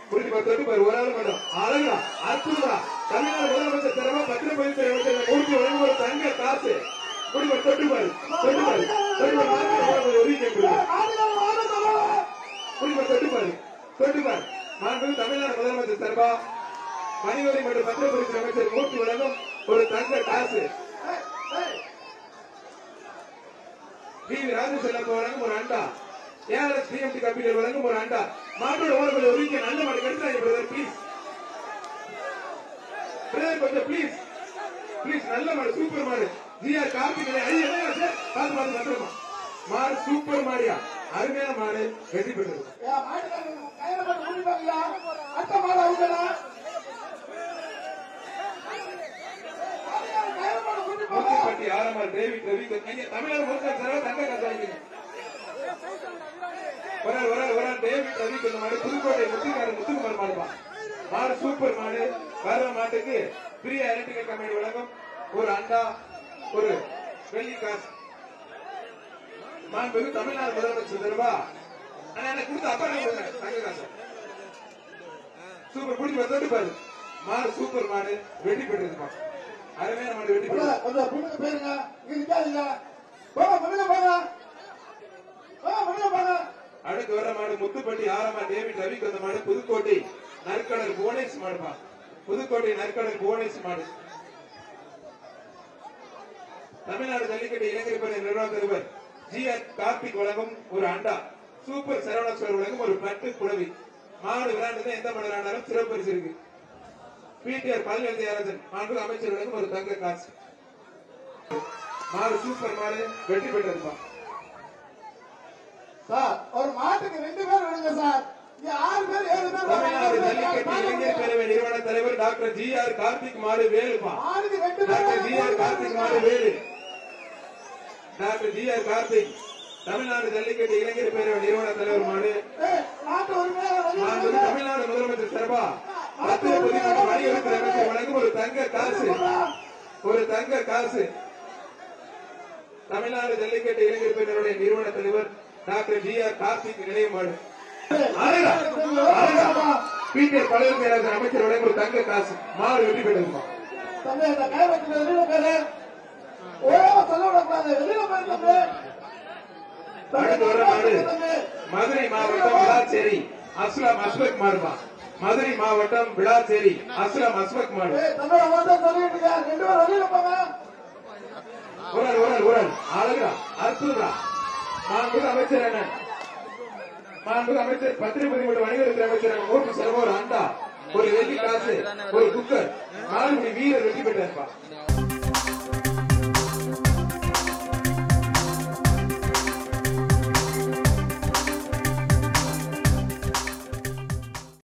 புரிஞ்சு பார்த்து தொட்டு பாரு ஒரு ஆள் மட்டும் அழகா அற்புதமா தமிழ்நாடு முதலமைச்சர் தரமா பத்திரப்பதிவு செய்யப்பட்ட மூர்த்தி வழங்கும் ஒரு தங்க காசு புடி பாரு தொட்டு பாரு தொட்டு பாரு தொட்டு பாரு மார்க்கெட் போற ஒரு வீக்கெண்ட் புடி பாரு தொட்டு பாரு தொட்டு பாரு மாண்பு தமிழ்நாடு முதலமைச்சர் சார்பா மணிவரை மற்றும் பத்திரப்பதிவு அமைச்சர் மூர்த்தி வழங்கும் ஒரு தங்க காசு டி வி ராஜசேகர் வழங்கும் ஒரு அண்டா ஏஆர்எஸ் டிஎம்டி கம்பெனியில் வழங்கும் ஒரு அண்டா மாட்டோட ஓரத்தில் ஒரு வீக்கெண்ட் நல்ல மாடு கிடைச்சாங்க பிரதர் ப்ளீஸ் பிரதர் கொஞ்சம் ப்ளீஸ் ப்ளீஸ் நல்ல மாடு சூப்பர் மாடு ஜிஆர் கார்த்திகை ஐயா என்ன சார் பார்த்து பார்த்து வந்துருமா மாடு சூப்பர் மாடியா அருமையான மாடு வெற்றி பெற்றது முத்துப்பட்டி ஆரம்பர் டேவிட் ரவி ஐயா தமிழக முதல்வர் சார் தங்க கசாயிங்க வரால் வரால் வரால் டேவிட் ரவி கொஞ்சம் மாடு புதுக்கோட்டை முத்துக்காரர் முத்துக்குமார் மாடுப்பா மாடு சூப்பர் மாடு வர்ற மாட்டுக்கு பிரிய எலக்ட்ரிக்கல் கம்பெனி வழங்கும் ஒரு அண்டா ஒரு வெள்ளி காசு மாண்புக்கு தமிழ்நாடு முதலமைச்சர் தருவா ஆனா எனக்கு கொடுத்த அப்பா என்ன கொடுங்க தங்க காசு சூப்பர் பிடிச்சி வந்து பாரு மாடு சூப்பர் மாடு வெட்டி பெற்றிருப்பா அருமையான மாடு வெட்டி பெற்று கொஞ்சம் பின்னுக்கு போயிருங்க இங்க நிக்காதீங்க போங்க வெளியில போங்க போங்க வெளியில போங்க அடுத்து வர மாடு முத்துப்பட்டி ஆரமா டேவிட் ரவி கொந்த மாடு புதுக்கோட்டை நற்கடல் புவனேஷ் மாடுப்பா புதுக்கோட்டை நற்கடல் புவனேஷ் மாடு தமிழ்நாடு ஜல்லிக்கட்டு இளைஞர் பணி நிர்வாக தலைவர் ஜி ஆர் கார்த்திக் வழங்கும் ஒரு அண்டா சூப்பர் சரவணேஸ்வர் வழங்கும் ஒரு பட்டு புடவி மாடு விளையாண்டு எந்த மாடு விளையாண்டாலும் சிறப்பு பரிசு இருக்கு பிடிஆர் பல்வேறு அரசன் மாண்பு அமைச்சர் வழங்கும் ஒரு தங்க காசு மாடு சூப்பர் மாடு வெற்றி பெற்றிருப்பான் சார் ஒரு மாட்டுக்கு ரெண்டு பேர் விடுங்க சார் இங்க ஆறு பேர் ஏழு பேர் தமிழ்நாடு ஜல்லிக்கட்டு வராங்க. இளைஞர் பேரவை நிறுவன தலைவர் டாக்டர் ஜி ஆர் கார்த்திக் மாடு வேலுப்பா ஆளுக்கு ரெண்டு பேர் டாக்டர் ஜி ஆர் மூணு பேர் கார்த்திக் மாடு விடுங்க. Velu doctor G R Karthik Tamil Nadu jallikattu இளைஞர் பேரவை நிறுவன தலைவர் மாடு ஏய், நாட்டு உரிமையாளர் வெளியில மாண்புமிகு போங்க. தமிழ்நாடு முதலமைச்சர் சார்பா பத்திர பதிவு மற்றும் வணிகத்துறை அமைச்சர் வழங்கும் ஒரு தங்க காசு ஒரு தங்க காசு தமிழ்நாடு ஜல்லிக்கட்டு இளைஞர் பேரவையுடைய நிறுவன தலைவர் டாக்டர் ஜி ஆர் கார்த்திக் நினைவு மாடு அழகா, அழகா. பீட்டர் பழைய பேராசர் அமைச்சர் வழங்கும் ஒரு தங்க காசு மாடு வெற்றி பெற்றிருப்பா தம்பி இந்த கைவரத்துல வெளியில போயிரு ஓயாம சொல்ல விடக்கூடாது வெளியில போயிரு தம்பி அடுத்து வர மாடு மதுரை மாவட்டம் விளாச்சேரி அஸ்லாம் அஸ்வக் மாடுபா மதுரை மாவட்டம் விளாச்சேரி அஸ்லாம் அஸ்வக் மாடு ஏய், தம்பி நான் ஒருத்தன் சொல்லிட்டு இருக்கேன் ரெண்டு பேர் வெளியில போங்க ஊரல் ஊரல் ஊரல் அழகா அற்புதா மாண்புமிகு அமைச்சர் என்ன மாண்புமிகு அமைச்சர் பத்திரிகை மற்றும் வணிகத்துறை அமைச்சர் மூர்த்தி செல்வம் ஒரு அண்டா ஒரு வெள்ளி காசு ஒரு குக்கர் நாலு வீரர் வெற்றி பெற்றிருப்பா